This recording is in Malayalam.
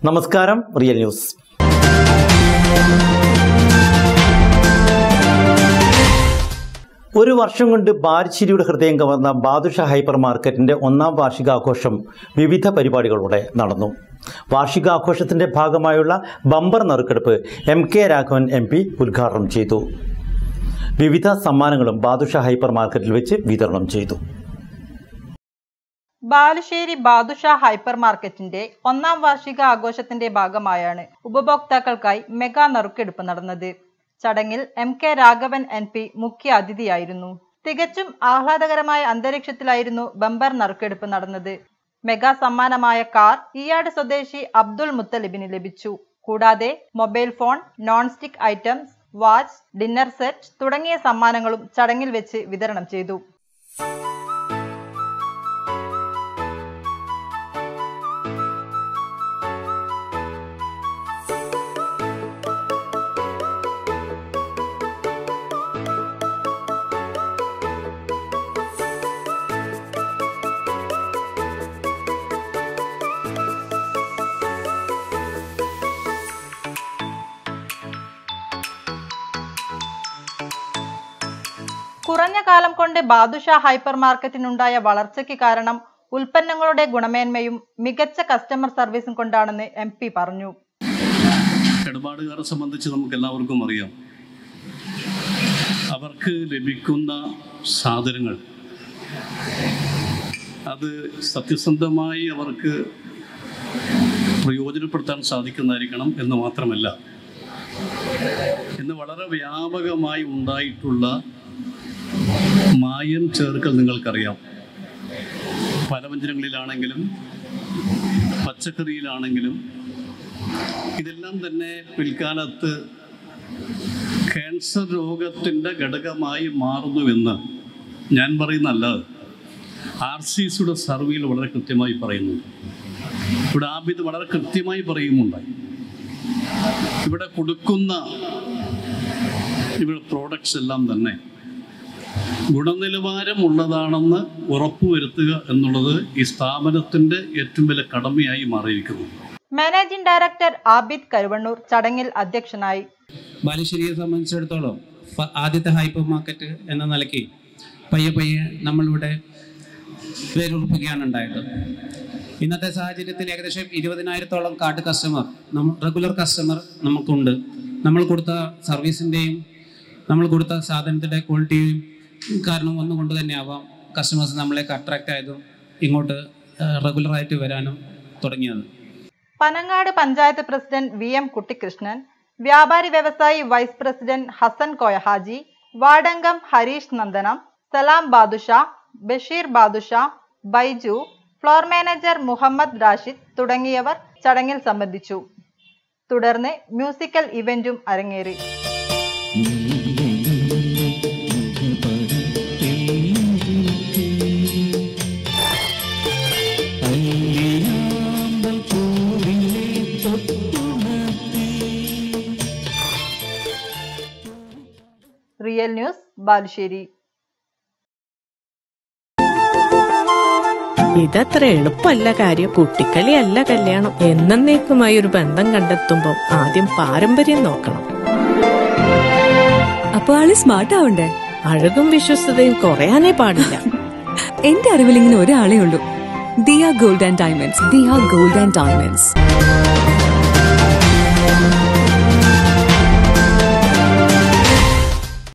നമസ്കാരം റിയൽ ന്യൂസ് ഒരു വർഷം കൊണ്ട് ബാരിശ്ശേരിയുടെ ഹൃദയം കവർന്ന ബാദുഷ ഹൈപ്പർ മാർക്കറ്റിന്റെ ഒന്നാം വാർഷികാഘോഷം വിവിധ പരിപാടികളോടെ നടന്നു വാർഷികാഘോഷത്തിന്റെ ഭാഗമായുള്ള ബമ്പർ നറുക്കെടുപ്പ് M K Raghavan M P ഉദ്ഘാടനം ചെയ്തു വിവിധ സമ്മാനങ്ങളും ബാദുഷ ഹൈപ്പർ മാർക്കറ്റിൽ വെച്ച് വിതരണം ചെയ്തു ബാലുശ്ശേരി ബാദുഷ ഹൈപ്പർ മാർക്കറ്റിന്റെ ഒന്നാം വാർഷിക ആഘോഷത്തിന്റെ ഭാഗമായാണ് ഉപഭോക്താക്കൾക്കായി മെഗാ നറുക്കെടുപ്പ് നടന്നത് ചടങ്ങിൽ M K Raghavan N P മുഖ്യ അതിഥിയായിരുന്നു തികച്ചും ആഹ്ലാദകരമായ അന്തരീക്ഷത്തിലായിരുന്നു ബമ്പർ നറുക്കെടുപ്പ് നടന്നത് മെഗാ സമ്മാനമായ കാർ ഈയാട് സ്വദേശി അബ്ദുൾ മുത്തലിബിന് ലഭിച്ചു കൂടാതെ mobile phone non stick items watch dinner set തുടങ്ങിയ സമ്മാനങ്ങളും ചടങ്ങിൽ വെച്ച് വിതരണം ചെയ്തു കുറഞ്ഞ കാലം കൊണ്ട് ബാദുഷ ഹൈപ്പർ മാർക്കറ്റിനുണ്ടായ വളർച്ചയ്ക്ക് കാരണം ഉൽപ്പന്നങ്ങളുടെ ഗുണമേന്മയും മികച്ച കസ്റ്റമർ സർവീസും കൊണ്ടാണെന്ന് എം പി പറഞ്ഞു ഇടപാടുകാരെ സംബന്ധിച്ച് നമുക്ക് എല്ലാവർക്കും അറിയാം അവർക്ക് ലഭിക്കുന്ന സാധനങ്ങൾ അത് സത്യസന്ധമായി അവർക്ക് പ്രയോജനപ്പെടുത്താൻ സാധിക്കുന്നതായിരിക്കണം എന്ന് മാത്രമല്ല ഇന്ന് വളരെ വ്യാപകമായി ഉണ്ടായിട്ടുള്ള മായം ചേർക്കൽ നിങ്ങൾക്കറിയാം പലവ്യഞ്ജനങ്ങളിലാണെങ്കിലും പച്ചക്കറിയിലാണെങ്കിലും ഇതെല്ലാം തന്നെ പിൽക്കാലത്ത് ക്യാൻസർ രോഗത്തിൻ്റെ ഘടകമായി മാറുന്നുവെന്ന് ഞാൻ പറയുന്നല്ല ആർ സി സിയുടെ സർവേയിൽ വളരെ കൃത്യമായി പറയുന്നു ഇവിടെ ആബിദ് വളരെ കൃത്യമായി പറയുന്നുണ്ടായി ഇവിടെ കൊടുക്കുന്ന ഇവിടെ പ്രോഡക്ട്സ് എല്ലാം തന്നെ ഗുണനിലവാരം ഉള്ളതാണെന്ന് ഉറപ്പുവരുത്തുക എന്നുള്ളത് ഈ സ്ഥാപനത്തിൻ്റെ ഏറ്റവും വലിയ കടമയായി മാറിയിരിക്കുന്നു മാനേജിംഗ് ഡയറക്ടർ ആബിദ് കരുവണ്ണൂർ ചടങ്ങിൽ അധ്യക്ഷനായി ബാലുശ്ശേരിയെ സംബന്ധിച്ചിടത്തോളം ഫ- ആദ്യത്തെ ഹൈപ്പർ മാർക്കറ്റ് എന്ന നിലയ്ക്ക് പയ്യെ പയ്യെ നമ്മളിവിടെ വേരുറപ്പിക്കുകയാണ് ഉണ്ടായത് ഇന്നത്തെ സാഹചര്യത്തിൽ ഏകദേശം ഇരുപതിനായിരത്തോളം കാർഡ് കസ്റ്റമർ നമ്മൾ റെഗുലർ കസ്റ്റമർ നമുക്കുണ്ട് നമ്മൾ കൊടുത്ത സർവീസിൻ്റെയും നമ്മൾ കൊടുത്ത സാധനത്തിൻ്റെ ക്വാളിറ്റിയും കാരണം ഒന്നുകൊണ്ട് തന്നെ ആവാം കസ്റ്റമേഴ്സ് നമ്മളേക്ക് അട്രാക്റ്റ് ആയതും ഇങ്ങോട്ട് റെഗുലറായിട്ട് വരാനും തുടങ്ങിയത് Panangad panchayat president V M Kuttikrishnan വ്യാപാരി വ്യവസായി വൈസ് പ്രസിഡന്റ് ഹസൻ കോയ ഹാജി വാർഡംഗം ഹരീഷ് നന്ദനം സലാം ബാദുഷ ബഷീർ ബാദുഷ ബൈജു ഫ്ലോർ മാനേജർ മുഹമ്മദ് റാഷിദ് തുടങ്ങിയവർ ചടങ്ങിൽ സംബന്ധിച്ചു തുടർന്ന് മ്യൂസിക്കൽ ഇവന്റും അരങ്ങേറി റിയൽ ന്യൂസ് ബാലുശ്ശേരി ഇതത്ര എളുപ്പമല്ല കാര്യം കുട്ടിക്കളിയല്ല കല്യാണം എന്നേക്കുമായി ഒരു ബന്ധം കണ്ടെത്തുമ്പോൾ ആദ്യം പാരമ്പര്യം നോക്കണം അപ്പൊ ആള് സ്മാർട്ട് ആവണ്ടേ അഴകും വിശ്വസ്തതയും കുറയാനേ പാടില്ല എന്റെ അറിവിൽ ഇങ്ങനെ ഒരാളേ ഉള്ളൂ Diya gold and diamonds Diya gold and diamonds